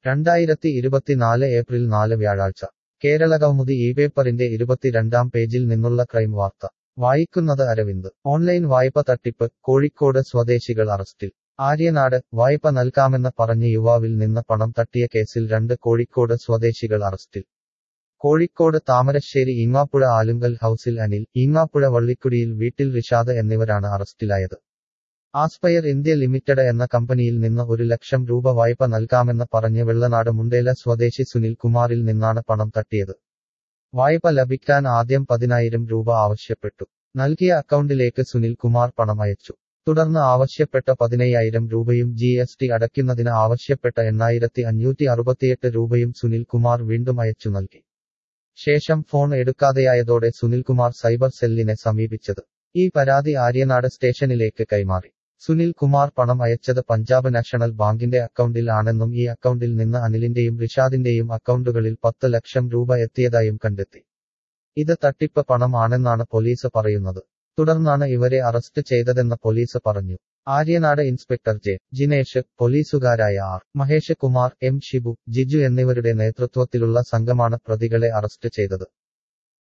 രണ്ടായിരത്തി ഇരുപത്തിനാല് ഏപ്രിൽ നാല് വ്യാഴാഴ്ച കേരളകൗമുദി ഈ പേപ്പറിന്റെ ഇരുപത്തിരണ്ടാം പേജിൽ നിന്നുള്ള ക്രൈം വാർത്ത വായിക്കുന്നത് അരവിന്ദ് ഓൺലൈൻ വായ്പ തട്ടിപ്പ് കോഴിക്കോട് സ്വദേശികൾ അറസ്റ്റിൽ ആര്യനാട് വായ്പ നൽകാമെന്ന് പറഞ്ഞ് യുവാവിൽ നിന്ന് പണം തട്ടിയ കേസിൽ രണ്ട് കോഴിക്കോട് സ്വദേശികൾ അറസ്റ്റിൽ കോഴിക്കോട് താമരശ്ശേരി ഈങ്ങാപ്പുഴ ആലുങ്കൽ ഹൌസിൽ അനിൽ ഈങ്ങാപ്പുഴ വള്ളിക്കുടിയിൽ വീട്ടിൽ റിഷാദ് എന്നിവരാണ് അറസ്റ്റിലായത് ആസ്പയർ ഇന്ത്യ ലിമിറ്റഡ് എന്ന കമ്പനിയിൽ നിന്ന് ഒരു ലക്ഷം രൂപ വായ്പ നൽകാമെന്ന് പറഞ്ഞ് വെള്ളനാട് മുണ്ടേല സ്വദേശി സുനിൽ കുമാറിൽ നിന്നാണ് പണം തട്ടിയത് വായ്പ ലഭിക്കാൻ ആദ്യം പതിനായിരം രൂപ ആവശ്യപ്പെട്ടു നൽകിയ അക്കൗണ്ടിലേക്ക് സുനിൽ കുമാർ പണം അയച്ചു തുടർന്ന് ആവശ്യപ്പെട്ട പതിനയ്യായിരം രൂപയും ജി എസ് ടി അടയ്ക്കുന്നതിന് ആവശ്യപ്പെട്ട എണ്ണായിരത്തി അഞ്ഞൂറ്റി അറുപത്തിയെട്ട് രൂപയും സുനിൽ കുമാർ വീണ്ടും അയച്ചു നൽകി ശേഷം ഫോൺ എടുക്കാതെയായതോടെ സുനിൽകുമാർ സൈബർ സെല്ലിനെ സമീപിച്ചത് ഈ പരാതി ആര്യനാട് സ്റ്റേഷനിലേക്ക് കൈമാറി സുനിൽ കുമാർ പണം അയച്ചത് പഞ്ചാബ് നാഷണൽ ബാങ്കിന്റെ അക്കൗണ്ടിൽ ആണെന്നും ഈ അക്കൗണ്ടിൽ നിന്ന് അനിലിന്റെയും റിഷാദിന്റെയും അക്കൗണ്ടുകളിൽ പത്ത് ലക്ഷം രൂപ എത്തിയതായും കണ്ടെത്തി ഇത് തട്ടിപ്പ് പണം ആണെന്നാണ് പോലീസ് പറയുന്നത് തുടർന്നാണ് ഇവരെ അറസ്റ്റ് ചെയ്തതെന്ന് പോലീസ് പറഞ്ഞു ആര്യനാട് ഇൻസ്പെക്ടർ ജെ ജിനേഷ് പോലീസുകാരായ ആർ മഹേഷ് കുമാർ എം ഷിബു ജിജു എന്നിവരുടെ നേതൃത്വത്തിലുള്ള സംഘമാണ് പ്രതികളെ അറസ്റ്റ് ചെയ്തത്